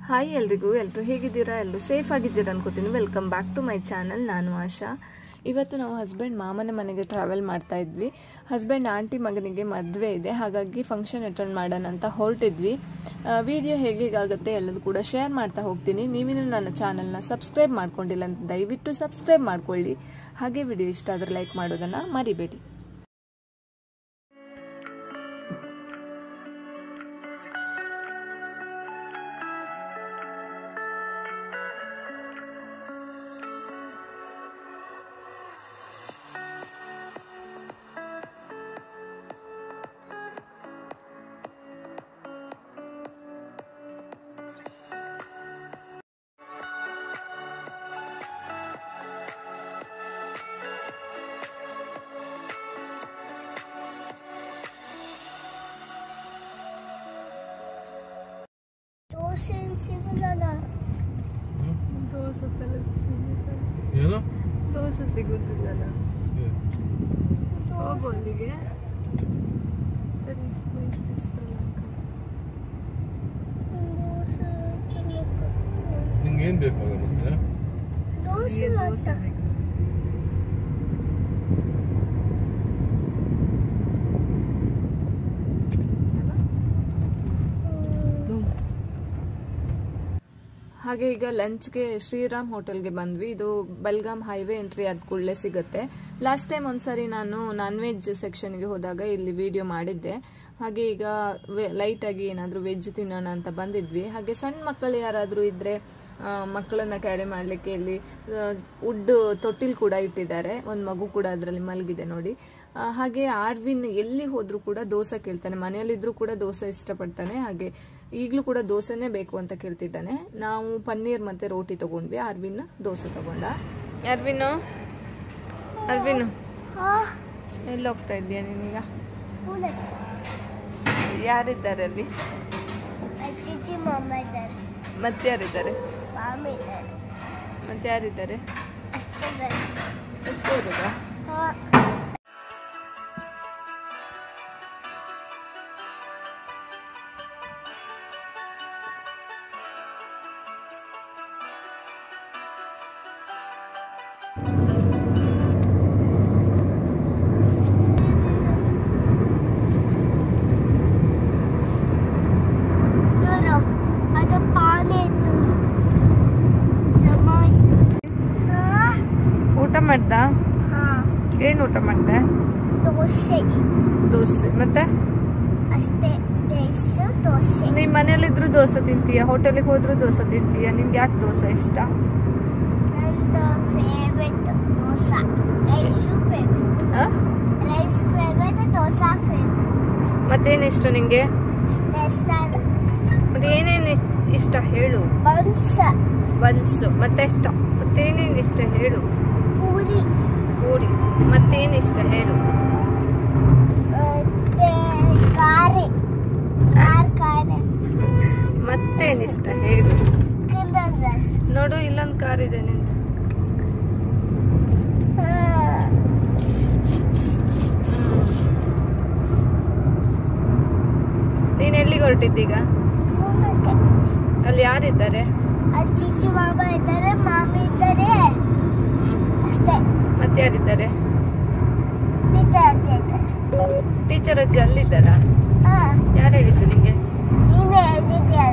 Hi ಎಲ್ರಿಗೂ ಎಲ್ಲರೂ ಹೇಗಿದ್ದೀರಾ ಎಲ್ಲರೂ ಸೇಫ್ ಆಗಿದ್ದೀರಾ ಅನ್ಕೋತೀನಿ welcome back to my channel ನಾನು ಆಶಾ ಇವತ್ತು ನಾವು ಹಸ್ಬೆಂಡ್ ಮಾಮನ ಮನೆಗೆ ಟ್ರಾವೆಲ್ ಮಾಡ್ತಾ ಇದ್ವಿ ಹಸ್ಬೆಂಡ್ ಆಂಟಿ ಮಗನಿಗೆ ಮದುವೆ ಇದೆ ಹಾಗಾಗಿ ಫಂಕ್ಷನ್ ಅಟೆಂಡ್ ಮಾಡೋಣ ಅಂತ ಹೊರಟಿದ್ವಿ ವಿಡಿಯೋ ಹೇಗೆ ಹೇಗಾಗುತ್ತೆ ಎಲ್ಲದೂ ಕೂಡ ಶೇರ್ ಮಾಡ್ತಾ ಹೋಗ್ತೀನಿ ನೀವಿನ್ನೂ ನನ್ನ ಚಾನಲ್ನ ಸಬ್ಸ್ಕ್ರೈಬ್ ಮಾಡ್ಕೊಂಡಿಲ್ಲ ಅಂತ ದಯವಿಟ್ಟು ಸಬ್ಸ್ಕ್ರೈಬ್ ಮಾಡ್ಕೊಳ್ಳಿ ಹಾಗೆ ವಿಡಿಯೋ ಇಷ್ಟ ಆದರೆ ಲೈಕ್ ಮಾಡೋದನ್ನು ಮರಿಬೇಡಿ ದೋಸೆ ಸಿಗಲ್ಲ ದೋಸೆ ಏನು ದೋಸೆ ಸಿಗುತ್ತಿದ್ದಲ್ಲ ಹೋಗು ಅಲ್ಲಿಗೆ ಸರಿ, wait, it's the uncle. ನಿಂಗೆ ಏನ್ ಬೇಕು ಮಗ ಮತ್ತೆ ಅಲ್ಲಿಗೆ ದೋಸೆ ಬೇಕು. ಹಾಗೆ ಈಗ ಲಂಚ್ಗೆ ಶ್ರೀರಾಮ್ ಹೋಟೆಲ್ಗೆ ಬಂದ್ವಿ ಇದು ಬೆಲ್ಗಾಮ್ ಹೈವೇ ಎಂಟ್ರಿ ಆದ ಕೂಡಲೇ ಸಿಗುತ್ತೆ ಲಾಸ್ಟ್ ಟೈಮ್ ಒಂದ್ಸರಿ ನಾನು ನಾನ್ ವೆಜ್ ಸೆಕ್ಷನ್ಗೆ ಹೋದಾಗ ಇಲ್ಲಿ ವಿಡಿಯೋ ಮಾಡಿದ್ದೆ ಹಾಗೆ ಈಗ ಲೈಟಾಗಿ ಏನಾದರೂ ವೆಜ್ ತಿನ್ನೋಣ ಅಂತ ಬಂದಿದ್ವಿ ಹಾಗೆ ಸಣ್ಣ ಮಕ್ಕಳು ಯಾರಾದರೂ ಇದ್ದರೆ ಮಕ್ಕಳನ್ನ ಕ್ಯಾರಿ ಮಾಡಲಿಕ್ಕೆ ಇಲ್ಲಿ ವುಡ್ ತೊಟ್ಟಿಲ್ ಕೂಡ ಇಟ್ಟಿದ್ದಾರೆ ಒಂದು ಮಗು ಕೂಡ ಅದರಲ್ಲಿ ಮಲಗಿದೆ ನೋಡಿ ಆ, ಹಾಗೆ ಆರ್ವಿನ್ ಎಲ್ಲಿ ಹೋದರೂ ಕೂಡ ದೋಸೆ ಕೇಳ್ತಾನೆ ಮನೆಯಲ್ಲಿದ್ದರೂ ಕೂಡ ದೋಸೆ ಇಷ್ಟಪಡ್ತಾನೆ ಹಾಗೆ ಈಗಲೂ ಕೂಡ ದೋಸೆನೇ ಬೇಕು ಅಂತ ಕೇಳ್ತಿದ್ದಾನೆ ನಾವು ಪನ್ನೀರ್ ಮತ್ತು ರೋಟಿ ತಗೊಂಡ್ವಿ ಅರ್ವಿನ್ ದೋಸೆ ತಗೊಂಡ ಅರ್ವಿನು ಅರ್ವಿನು ಎಲ್ಲಿ ಹೋಗ್ತಾ ಇದೆಯಾ ನೀನೀಗ ಯಾರಿದ್ದಾರೆ ಅಲ್ಲಿ ಅಜ್ಜಿ ಮಾಮ ಇದ್ದಾರೆ ಮತ್ತೆ ಯಾರಿದ್ದಾರೆ ಮಾಮ ಇದ್ದಾರೆ ಮತ್ತೆ ಯಾರಿದ್ದಾರೆ ಅಷ್ಟೇ ಬನ್ನಿ. ಅಷ್ಟೇ ಇರೋದಾ ಹಾ. ನೋಡು, ಅದು ಪಾನಿ ಇತ್ತು ಹಾ ಊಟ ಮಾಡ್ದ ಹಾ ಏನು ಊಟ ಮಾಡಿದೆ ದೋಸೆ ದೋಸೆ ಮತ್ತೆ ಅಷ್ಟೇ ರೈಸು ದೋಸೆ ನೀವ್ ಮನೇಲಿದ್ರು ದೋಸೆ ತಿಂತೀಯ ಹೋಟೆಲಿಗೆ ಹೋದ್ರು ದೋಸೆ ತಿಂತೀಯ ನಿಮ್ಗೆ ಯಾಕೆ ದೋಸೆ ಇಷ್ಟ ನಂದು ಫೇವ್ರೆಟ್ ದೋಸೆ ರೈಸು ಫೇವ್ರೆಟ್ ಆ? ರೈಸ್ ಫೇವ್ರೆಟ್ ದೋಸೆ ಫೇವ್ರೆಟ್ ಮತ್ತೇನ್ ಇಷ್ಟ ನಿಂಗೆ ಅಷ್ಟೇ ಇಷ್ಟ ಮತ್ತೆ ಏನೇನು ಇಷ್ಟ ಹೇಳು ಬನ್ಸ ಬನ್ಸು ಮತ್ತೆ ಇಷ್ಟ ಮತ್ತೇನೇನು ಇಷ್ಟ ಹೇಳು ಪೂರಿ ಪೂರಿ ಮತ್ತೇನು ಇಷ್ಟ ಹೇಳು ಮತ್ತೆ ಕಾರಿ ಕಾರ್ ಕಾರಿ ಮತ್ತೇನು ಇಷ್ಟ ಹೇಳು ಕಿಂಡರ್ ರೈಸ್ ನೋಡು ಇಲ್ಲೊಂದು ಕಾರ್ ಇದೆ ನಿಂದು ನೀನ್ ಎಲ್ಲಿಗೆ ಹೊರಟಿದ್ದೀಗ ಅಲ್ಲಿ ಯಾರಿದ್ದಾರೆ ಅಜ್ಜಿ ಮಾಮ ಇದ್ದಾರೆ ಮಾಮಿ ಇದ್ದಾರೆ ಅಷ್ಟೇ ಮತ್ತೆ ಯಾರಿದ್ದಾರೆ ಟೀಚರ್ ಅಜ್ಜಿ ಇದ್ದಾರೆ ಟೀಚರ್ ಅಜ್ಜಿ ಅಲ್ಲಿದ್ದಾರಾ ಹಾ ಯಾರು ಹೇಳಿದ್ದು ನಿಂಗೆ ನೀನೇ ಹೇಳಿದ್ಯಲ್ಲ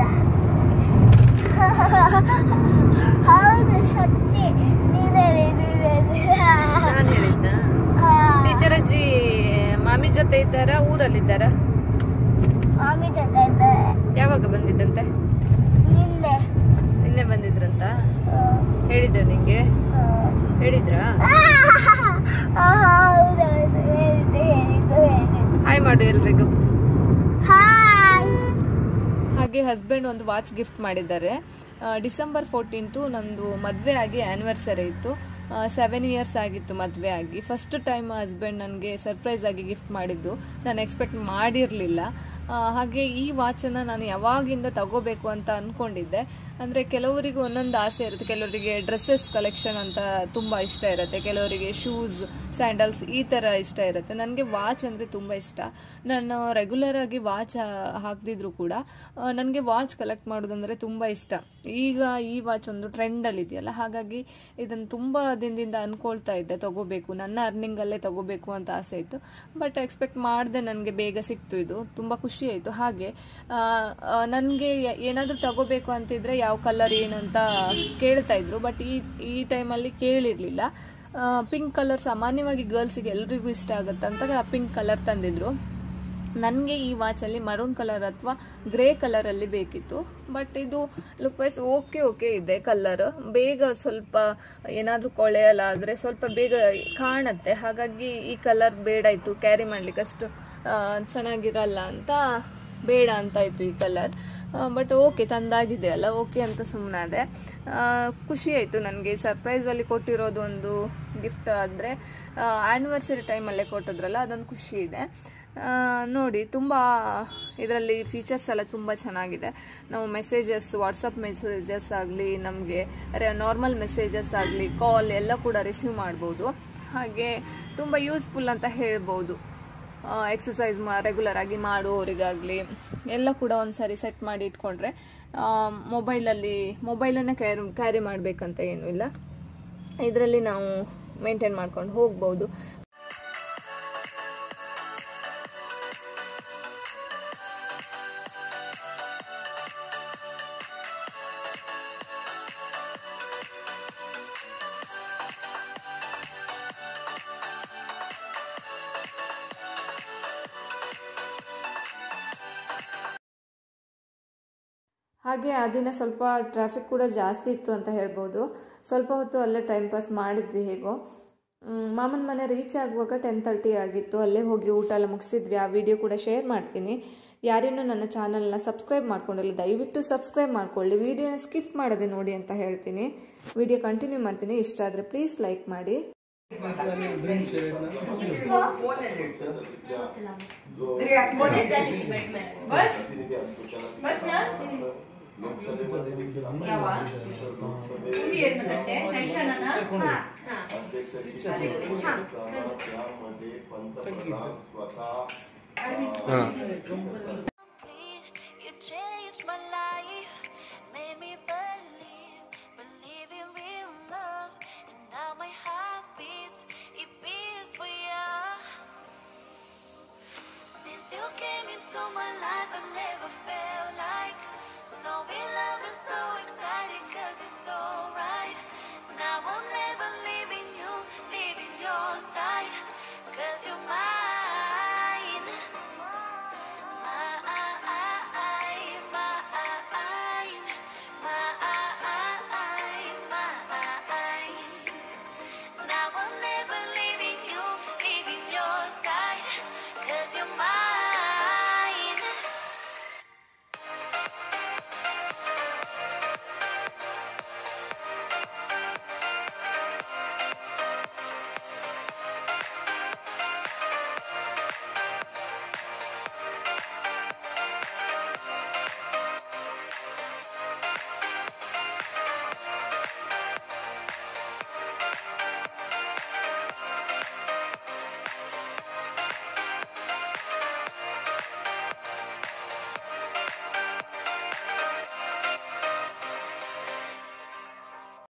ಹೌದು ಸತ್ಯ ನೀನೇ ಹೇಳಿದ್ಯಲ್ಲ. ನಾನು ಹೇಳಿದ್ದ ಹಾ. ಟೀಚರ್ ಅಜ್ಜಿ ಮಾಮಿ ಜೊತೆ ಇದ್ದಾರಾ ಊರಲ್ಲಿದ್ದಾರಾ ಮಾಮಿ ಜೊತೆ ಇದ್ದಾರೆ ಯಾವಾಗ ಬಂದಿದ್ದಂತೆ ನಿನ್ನೆ ನಿನ್ನೆ ಬಂದಿದ್ರಂತ ಹಾ. ಹೇಳಿದ್ರ ನಿಂಗೆ ಹಾ. ಹೇಳಿದ್ರಾ ಆ, ಹೌದೌದು ಹೇಳಿದ್ದು ಹೇಳಿದ್ದು ಹೇಳಿದ್ದು ಹಾಯ್ ಮಾಡು ಎಲ್ರಿಗೂ ಹಾಯ್ ಹಾಗೆ ಹಸ್ಬೆಂಡ್ ಒಂದು ವಾಚ್ ಗಿಫ್ಟ್ ಮಾಡಿದ್ದಾರೆ ಆ, ಡಿಸೆಂಬರ್ ಫೋರ್ಟೀನ್ತು ನಂದು ಮದುವೆ ಆಗಿ ಆ್ಯನಿವರ್ಸರಿ ಇತ್ತು ಸೆವೆನ್ ಇಯರ್ಸ್ ಆಗಿತ್ತು ಮದುವೆ ಆಗಿ ಫಸ್ಟ್ ಟೈಮ್ ಹಸ್ಬೆಂಡ್ ನನಗೆ ಸರ್ಪ್ರೈಸ್ ಆಗಿ ಗಿಫ್ಟ್ ಮಾಡಿದ್ದು ನಾನು ಎಕ್ಸ್ಪೆಕ್ಟ್ ಮಾಡಿರಲಿಲ್ಲ ಹಾಗೆ ಈ ವಾಚನ್ನು ನಾನು ಯಾವಾಗಿಂದ ತಗೋಬೇಕು ಅಂತ ಅಂದ್ಕೊಂಡಿದ್ದೆ ಅಂದರೆ ಕೆಲವರಿಗೆ ಒಂದೊಂದು ಆಸೆ ಇರುತ್ತೆ ಕೆಲವರಿಗೆ ಡ್ರೆಸ್ಸಸ್ ಕಲೆಕ್ಷನ್ ಅಂತ ತುಂಬ ಇಷ್ಟ ಇರುತ್ತೆ ಕೆಲವರಿಗೆ ಶೂಸ್ ಸ್ಯಾಂಡಲ್ಸ್ ಈ ಥರ ಇಷ್ಟ ಇರುತ್ತೆ ನನಗೆ ವಾಚ್ ಅಂದರೆ ತುಂಬ ಇಷ್ಟ ನಾನು ರೆಗ್ಯುಲರ್ ಆಗಿ ವಾಚ್ ಹಾಕ್ದಿದ್ರು ಕೂಡ ನನಗೆ ವಾಚ್ ಕಲೆಕ್ಟ್ ಮಾಡೋದಂದರೆ ತುಂಬ ಇಷ್ಟ ಈಗ ಈ ವಾಚ್ ಒಂದು ಟ್ರೆಂಡಲ್ಲಿ ಇದೆಯಲ್ಲ ಹಾಗಾಗಿ ಇದನ್ನು ತುಂಬ ದಿನದಿಂದ ಅನ್ಕೊಳ್ತಾ ಇದ್ದೆ ತಗೋಬೇಕು ನನ್ನ ಅರ್ನಿಂಗಲ್ಲೇ ತಗೋಬೇಕು ಅಂತ ಆಸೆ ಇತ್ತು ಬಟ್ ಎಕ್ಸ್ಪೆಕ್ಟ್ ಮಾಡಿದೆ ನನಗೆ ಬೇಗ ಸಿಕ್ತು ಇದು ತುಂಬ ಖುಷಿ ಆಯಿತು ಹಾಗೆ ನನಗೆ ಏನಾದರೂ ತಗೋಬೇಕು ಅಂತಿದ್ರೆ ಯಾವ ಕಲರ್ ಏನು ಅಂತ ಕೇಳ್ತಾ ಇದ್ರು ಬಟ್ ಈ ಈ ಟೈಮಲ್ಲಿ ಕೇಳಿರಲಿಲ್ಲ ಪಿಂಕ್ ಕಲರ್ ಸಾಮಾನ್ಯವಾಗಿ ಗರ್ಲ್ಸಿಗೆ ಎಲ್ರಿಗೂ ಇಷ್ಟ ಆಗುತ್ತೆ ಅಂತ ಪಿಂಕ್ ಕಲರ್ ತಂದಿದ್ರು ನನಗೆ ಈ ವಾಚಲ್ಲಿ ಮರೂನ್ ಕಲರ್ ಅಥವಾ ಗ್ರೇ ಕಲರಲ್ಲಿ ಬೇಕಿತ್ತು ಬಟ್ ಇದು ಲುಕ್ ವೈಸ್ ಓಕೆ ಓಕೆ ಇದೆ ಕಲರ್ ಬೇಗ ಸ್ವಲ್ಪ ಏನಾದರೂ ಕೊಳೆಯಲಾದರೆ ಸ್ವಲ್ಪ ಬೇಗ ಕಾಣುತ್ತೆ ಹಾಗಾಗಿ ಈ ಕಲರ್ ಬೇಡ ಇತ್ತು ಕ್ಯಾರಿ ಮಾಡ್ಲಿಕ್ಕೆ ಅಷ್ಟು ಆ, ಚೆನ್ನಾಗಿರಲ್ಲ ಅಂತ ಬೇಡ ಅಂತ ಇತ್ತು ಈ ಕಲರ್ ಬಟ್ ಓಕೆ ತಂದಾಗಿದೆ ಅಲ್ಲ ಓಕೆ ಅಂತ ಸುಮ್ಮನಾದೆ ಖುಷಿ ಆಯಿತು ನನಗೆ ಸರ್ಪ್ರೈಸಲ್ಲಿ ಕೊಟ್ಟಿರೋದು ಒಂದು ಗಿಫ್ಟ್ ಆದರೆ ಆ್ಯನಿವರ್ಸರಿ ಟೈಮಲ್ಲೇ ಕೊಟ್ಟಿದ್ರಲ್ಲ ಅದೊಂದು ಖುಷಿ ಇದೆ ಆ, ನೋಡಿ ತುಂಬ ಇದರಲ್ಲಿ ಫೀಚರ್ಸ್ ಎಲ್ಲ ತುಂಬ ಚೆನ್ನಾಗಿದೆ ನಾವು ಮೆಸೇಜಸ್ ವಾಟ್ಸಪ್ ಮೆಸೇಜಸ್ ಆಗಲಿ ನಮಗೆ ನಾರ್ಮಲ್ ಮೆಸೇಜಸ್ ಆಗಲಿ ಕಾಲ್ ಎಲ್ಲ ಕೂಡ ರಿಸೀವ್ ಮಾಡ್ಬೋದು ಹಾಗೆ ತುಂಬ ಯೂಸ್ಫುಲ್ ಅಂತ ಹೇಳ್ಬೋದು ಎಕ್ಸಸೈಸ್ ಮಾ ರೆಗ್ಯುಲರ್ ಆಗಿ ಮಾಡುವವರಿಗಾಗಲಿ ಎಲ್ಲ ಕೂಡ ಒಂದು ಸಾರಿ ಸೆಟ್ ಮಾಡಿ ಇಟ್ಕೊಂಡ್ರೆ ಮೊಬೈಲಲ್ಲಿ ಮೊಬೈಲನ್ನೇ ಕ್ಯಾರಿ ಕ್ಯಾರಿ ಮಾಡಬೇಕಂತ ಏನೂ ಇಲ್ಲ ಇದರಲ್ಲಿ ನಾವು ಮೇಂಟೈನ್ ಮಾಡ್ಕೊಂಡು ಹೋಗ್ಬೋದು ಹಾಗೆ ಆ ದಿನ ಸ್ವಲ್ಪ ಟ್ರಾಫಿಕ್ ಕೂಡ ಜಾಸ್ತಿ ಇತ್ತು ಅಂತ ಹೇಳ್ಬೋದು ಸ್ವಲ್ಪ ಹೊತ್ತು ಅಲ್ಲೇ ಟೈಮ್ ಪಾಸ್ ಮಾಡಿದ್ವಿ ಹೇಗೋ ಮ್, ಮಾಮನ ಮನೆ ರೀಚ್ ಆಗುವಾಗ ಟೆನ್ ತರ್ಟಿ ಆಗಿತ್ತು ಅಲ್ಲೇ ಹೋಗಿ ಊಟ ಎಲ್ಲ ಮುಗಿಸಿದ್ವಿ ಆ ವಿಡಿಯೋ ಕೂಡ ಶೇರ್ ಮಾಡ್ತೀನಿ ಯಾರೇನೂ ನನ್ನ ಚಾನಲ್ನ ಸಬ್ಸ್ಕ್ರೈಬ್ ಮಾಡ್ಕೊಂಡಿಲ್ಲ ದಯವಿಟ್ಟು ಸಬ್ಸ್ಕ್ರೈಬ್ ಮಾಡ್ಕೊಳ್ಳಿ ವಿಡಿಯೋನ ಸ್ಕಿಪ್ ಮಾಡದೆ ನೋಡಿ ಅಂತ ಹೇಳ್ತೀನಿ ವಿಡಿಯೋ ಕಂಟಿನ್ಯೂ ಮಾಡ್ತೀನಿ ಇಷ್ಟ ಆದರೆ ಪ್ಲೀಸ್ ಲೈಕ್ ಮಾಡಿ बस बस ना ಯಾವ ಇಲ್ಲಿ ಏನಂತೆ ಟೆನ್ಷನ್ ಅನ್ನ स्वतः